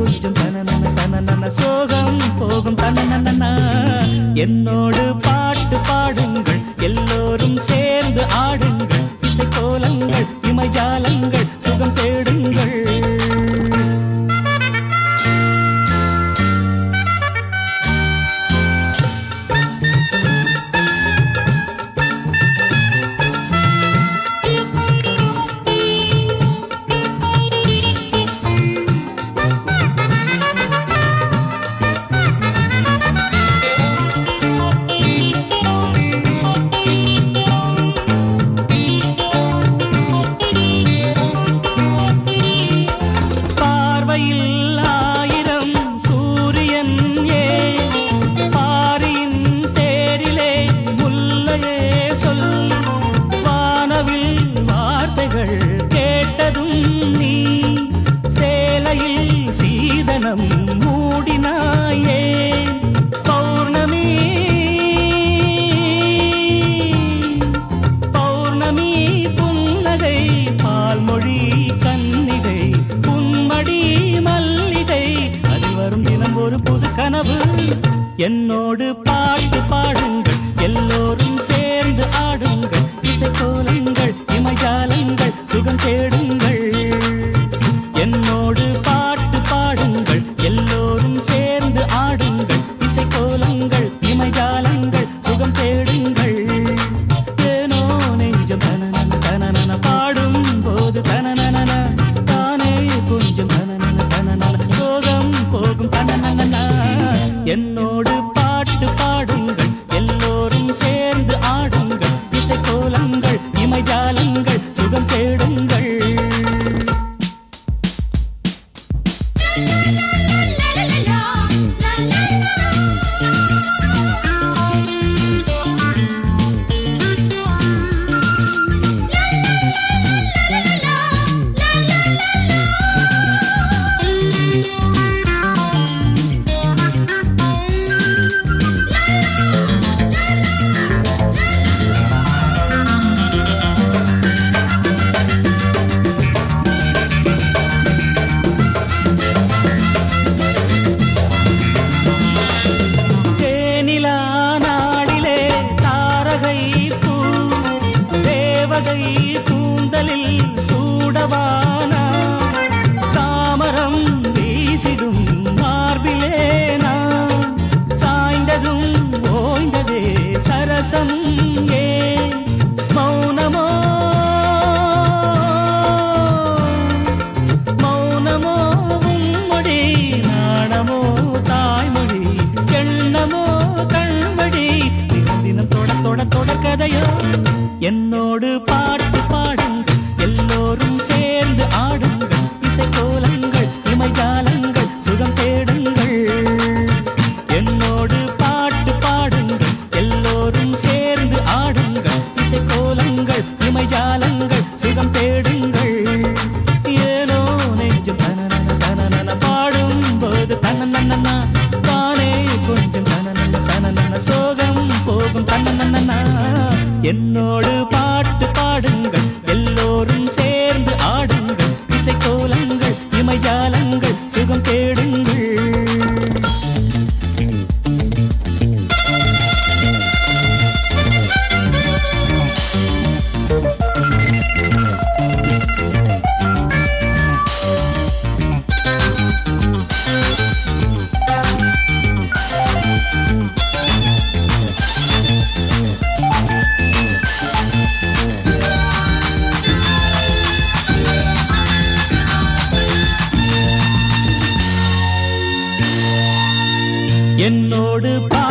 கொஞ்சம் தனனன தனனன சோகம் போகும் தனனன என்னோடு பாட்டு பாடுங்கள் எல்லோரும் சேர்ந்து ஆடுங்கள் இசைக்கோலங்கள் இமைஜாலங்கள் சுகம் தேடுங்கள் பார்வையில் ஆயிரம் சூரியன் ஏ பாரியின் தேரிலே முல்லையே சொல் வானவில் வார்த்தைகள் கேட்டதும் நீ சேலையில் சீதனம் மூடினாயே பௌர்ணமி பௌர்ணமி புன்னகை பால்மொழி கன்னிகை புன்மடி மல்லிகை அதில் வரும் தினம் ஒரு புது கனவு என்னோடு பாட்டு பாடுங்கள் எல்லோரும் சேர்ந்து ஆடுங்கள் இசைக்கோலங்கள் இமைஜாலங்கள் சுகம் தேடுங்கள் என்னோடு பாட்டு பாடுங்கள் எல்லோரும் சேர்ந்து ஆடுங்கள் இசைக்கோலங்கள் இமைஜாலங்கள் சுகம் தேடுங்கள் ஏனோ நெஞ்சம் தனனன தனனன பாடும் போது தனனன தானே கொஞ்சம் தனனன தனனன சோகம் போகும் தனனன என்னோடு பாட்டு பாடுங்கள் எல்லோரும் சேர்ந்து ஆடுங்கள் இசைக்கோலங்கள் இமைஜாலங்கள் சுகம் தேடுங்கள் தேனிலா நாடிலே தாரகை பூ தேவகை கூந்தலில் சூடவானா தாமரம் வீசிடும் மார்பிலே நான் சாய்ந்ததும் ஓய்ந்ததே சரசம் ஏ மௌனமோ மௌனமோ உம்மொழி நாணமோ தாய்மொழி எண்ணமோ கண்மொழி தினம் தினம் தொட தொட தொடர் கதையோ என்னோடு பாட்டு பாடுங்கள் எல்லோரும் சேர்ந்து ஆடுங்கள் இசைக்கோலங்கள் இமைஜாலங்கள் சுகம் தேடுங்கள் என்னோடு பாட்டு பாடுங்கள் எல்லோரும் சேர்ந்து ஆடுங்கள் இசைக்கோலங்கள் இமைஜாலங்கள் சுகம் தேடுங்கள் ஏனோ நெஞ்சம் தனனன தனனன பாடும் போது தனனன தானே கொஞ்சம் தனனன தனனன சோகம் போகும் தனனன என்னோடு பாட்டு பாடுங்கள் எல்லோரும் சேர்ந்து ஆடுங்கள் இசைக்கோலங்கள் இமைஜாலங்கள் சுகம் தேடுங்கள் என்னோடு பா